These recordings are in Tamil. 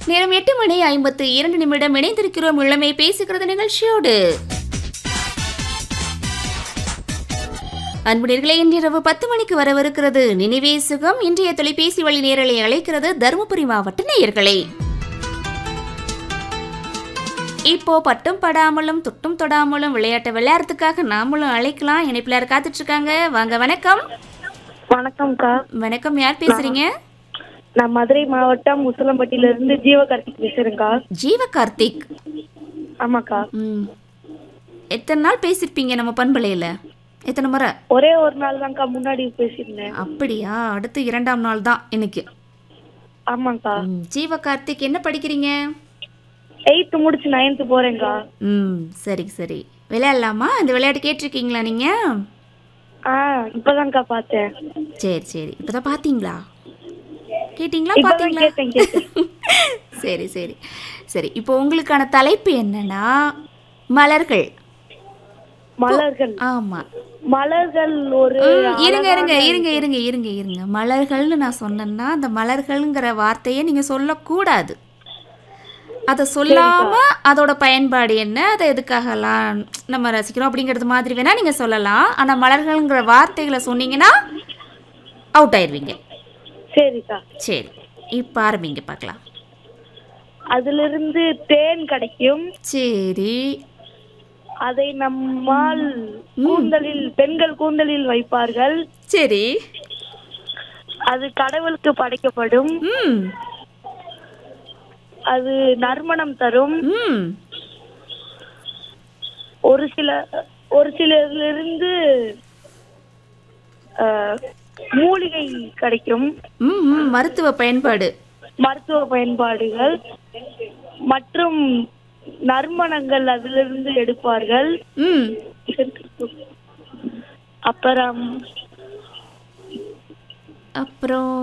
நேரம் எட்டு மணி ஐம்பத்து இரண்டு நிமிடம் இணைந்திருக்கிறோம் இளமை பேசுகிறது நிகழ்ச்சியோடு அன்புடையர்களே இன்றிரவு பத்து மணிக்கு வரவிருக்கிறது நினைவே சுகம் இன்றைய தொலைபேசி வழி நேரலை அழைக்கிறது தருமபுரி மாவட்ட நேயர்களே இப்போ பட்டும் படாமலும் தொட்டும் தொடாமலும் விளையாட்டை விளையாடுறதுக்காக நாமளும் அழைக்கலாம் இணைப்பில் யார் காத்துட்டு இருக்காங்க வாங்க வணக்கம் வணக்கம்க்கா வணக்கம் யார் பேசுறீங்க நான் மதுரை மாவட்டம் முசலம்பட்டியில இருந்து ஜீவகார்த்திக் பேசுறேன்க்கா ஜீவ கார்த்திக் ஆமாக்கா ம் எத்தனை நாள் பேசியிருப்பீங்க நம்ம பண்பலையில் எத்தனை முறை ஒரே ஒரு நாள் தான்க்கா முன்னாடி பேசியிருந்தேன் அப்படியா அடுத்து இரண்டாம் நாள் தான் இன்னைக்கு ஆமாக்கா ம், ஜீவ கார்த்திக் என்ன படிக்கிறீங்க எயித்து முடிச்சு நைன்த்து போறேன்க்கா ம் சரி சரி விளையாடலாமா இந்த விளையாட்டு கேட்டிருக்கீங்களா நீங்கள் ஆ இப்பதான்க்கா பார்த்தேன் சரி சரி இப்போதான் பார்த்தீங்களா கேட்டிங்களா இப்பதான் பார்த்தீங்களா கேட்டேன் கேட்டேன் சரி சரி சரி இப்போ உங்களுக்கான தலைப்பு என்னன்னா மலர்கள் மலர்கள் ஆமா மலர்கள் ஒரு ம், இருங்க இருங்க இருங்க இருங்க இருங்க இருங்க மலர்கள்னு நான் சொன்னேன்னா அந்த மலர்கள்ங்கிற வார்த்தையை நீங்க சொல்லக்கூடாது அதை சொல்லாம அதோட பயன்பாடு என்ன அதை எதுக்காகலாம் நம்ம ரசிக்கிறோம் அப்படிங்கிறது மாதிரி வேணா நீங்க சொல்லலாம் ஆனா மலர்கள்ங்கிற வார்த்தைகளை சொன்னீங்கன்னா அவுட் ஆயிடுவீங்க சரிக்கா சரி இப்போ ஆரம்பிங்க பார்க்கலாம் அதுல இருந்து தேன் கிடைக்கும் சரி அதை நம்மால் கூந்தலில் பெண்கள் கூந்தலில் வைப்பார்கள் சரி அது கடவுளுக்கு படைக்கப்படும் ம் அது நறுமணம் தரும் ம் ஒரு சில ஒரு சிலர்ல இருந்து அஹ், மூலிகை கிடைக்கும் ம் ம், மருத்துவ பயன்பாடு மருத்துவ பயன்பாடுகள் மற்றும் நறுமணங்கள் அதிலிருந்து எடுப்பார்கள் ம் அப்புறம் அப்புறம்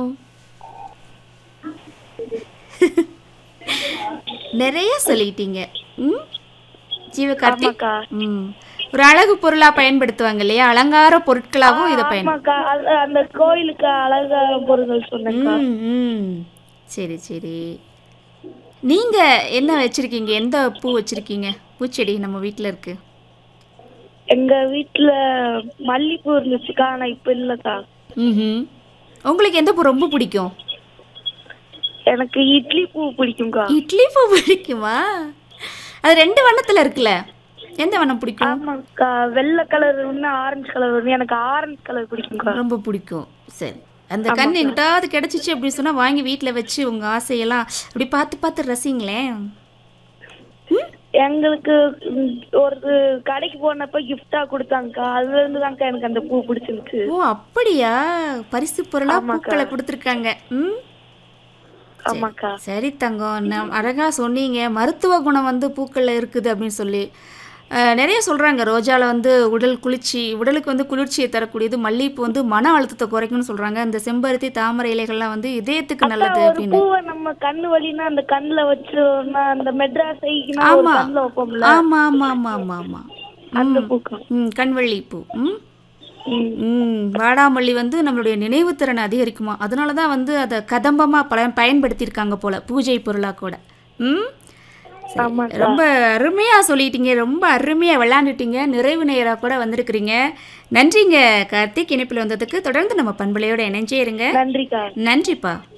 நிறைய சொல்லிட்டீங்க ம் ஜீவகார்த்திக் ஆமாக்கா ம் ஒரு அழகு பொருளா பயன்படுத்துவாங்க இல்லையா அலங்கார பொருட்களாகவும் இதை பயன் ஆமாக்கா அது- அந்த கோயிலுக்கு அழகான பொருட்கள் சொன்னேன்க்கா ம் ம் சரி சரி நீங்க என்ன வச்சிருக்கீங்க எந்த பூ வச்சிருக்கீங்க பூச்செடி நம்ம வீட்டில் இருக்கு எங்க வீட்டுல மல்லிப்பூ இருந்துச்சுக்கா ஆனா இப்ப இல்லக்கா ம் உங்களுக்கு எந்த பூ ரொம்ப பிடிக்கும் எனக்கு இட்லி பூ பிடிக்கும்க்கா இட்லி பூ பிடிக்குமா அது ரெண்டு வண்ணத்துல இருக்குல்ல எந்த வண்ணம் பிடிக்கும் ஆமாக்கா வெள்ளை கலர் ஒன்று ஆரஞ்சு கலர் ஒன்று எனக்கு ஆரஞ்சு கலர் பிடிக்கும்க்கா ரொம்ப பிடிக்கும் சரி அந்த கண் எங்கிட்டாவது கிடைச்சிச்சு அப்படின்னு சொன்னா வாங்கி வீட்டில் வச்சு உங்க ஆசையெல்லாம் அப்படி பார்த்து பார்த்து ரசிங்களேன் எங்களுக்கு ம், ஒரு கடைக்கு போனப்ப gift-ஆ கொடுத்தாங்கக்கா அதுல இருந்து தான்க்கா எனக்கு அந்த பூ பிடிச்சிருந்துச்சு ஓ அப்படியா பரிசு பொருளா பூக்களை கொடுத்துருக்காங்க ம் ஆமாக்கா சரி தங்கம் நம் அழகா சொன்னீங்க மருத்துவ குணம் வந்து பூக்கள்ல இருக்குது அப்படின்னு சொல்லி அஹ், நிறைய சொல்றாங்க ரோஜால வந்து உடல் குளிர்ச்சி உடலுக்கு வந்து குளிர்ச்சியை தரக்கூடியது மல்லிகைப்பூ வந்து மன அழுத்தத்தை குறைக்கும்னு சொல்றாங்க இந்த செம்பருத்தி தாமரை இலைகள்லாம் வந்து இதயத்துக்கு நல்லது ஒரு அப்படின்னு பூவை நம்ம கண்ணு வலினா அந்த கண்ணுல வச்சோம்னா அந்த மெட்ராஸ் ஐக்குனா ஒரு ஆமா கண்ணுல வைப்போம்ல ஆமா ஆமா ஆமா ஆமா ஆமா அந்த பூக்கா ம் கண்வள்ளி பூ ம் ம். ம் வாடாமல்லி வந்து நம்மளுடைய நினைவுத்திறனை அதிகரிக்குமா அதனால தான் வந்து அதை கதம்பமாக பல பயன்படுத்தியிருக்காங்க போல பூஜை பொருளாக கூட ம் சரி. ஆமாக்கா. ரொம்ப அருமையாக சொல்லிட்டீங்க ரொம்ப அருமையாக விளையாண்டுட்டீங்க நிறைவு நேராக கூட வந்திருக்கிறீங்க நன்றிங்க கார்த்திக் இணைப்பில் வந்ததுக்கு தொடர்ந்து நம்ம பண்பலையோட இணைஞ்சே இருங்க நன்றிக்கா நன்றிப்பா